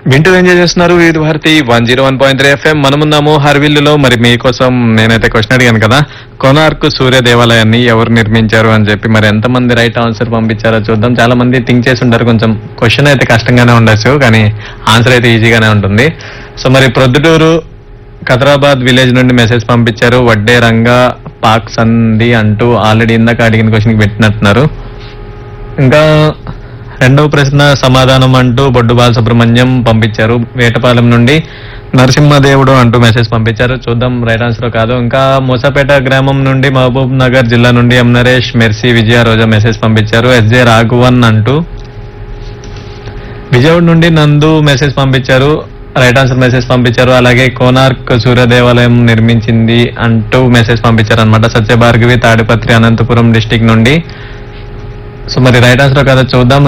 వింటూ ఎంజాయ్ చేస్తున్నారు Vividh Bharati one zero one point three FM మనమున్నాము హర్విల్లులో మరి మీకోసం నేనైతే క్వశ్చన్ అడిగాను కదా కొనార్క్ సూర్య దేవాలయాన్ని ఎవరు నిర్మించారు అని చెప్పి మరి ఎంతమంది రైట్ ఆన్సర్ పంపించారో చూద్దాం చాలా మంది థింక్ చేసి ఉంటారు కొంచెం క్వశ్చన్ అయితే కష్టంగానే ఉండొచ్చు కానీ ఆన్సర్ అయితే ఈజీగానే ఉంటుంది సో మరి ప్రొద్దుటూరు ఖతరాబాద్ విలేజ్ నుండి మెసేజ్ పంపించారు వడ్డే రంగా పాక్ సంధి అంటూ ఆల్రెడీ ఇందాక అడిగిన క్వశ్చన్కి పెట్టినట్టున్నారు ఇంకా రెండవ ప్రశ్న సమాధానం అంటూ బొడ్డు బాలసుబ్రహ్మణ్యం పంపించారు వేటపాలెం నుండి నరసింహదేవుడు అంటూ మెసేజ్ పంపించారు చూద్దాం రైట్ ఆన్సర్ కాదు ఇంకా మూసాపేట గ్రామం నుండి మహబూబ్ నగర్ జిల్లా నుండి M Naresh Mercy Vijaya Roja message పంపించారు ఎస్జే రాఘవన్ అంటూ విజయవాడ నుండి నందు మెసేజ్ పంపించారు రైట్ ఆన్సర్ మెసేజ్ పంపించారు అలాగే కోనార్క్ సూర్య దేవాలయం నిర్మించింది అంటూ మెసేజ్ పంపించారు అనమాట సత్యభార్గవి తాడిపత్రి అనంతపురం డిస్టిక్ నుండి సో మరి రైట్ ఆన్సర్ కదా చూద్దాం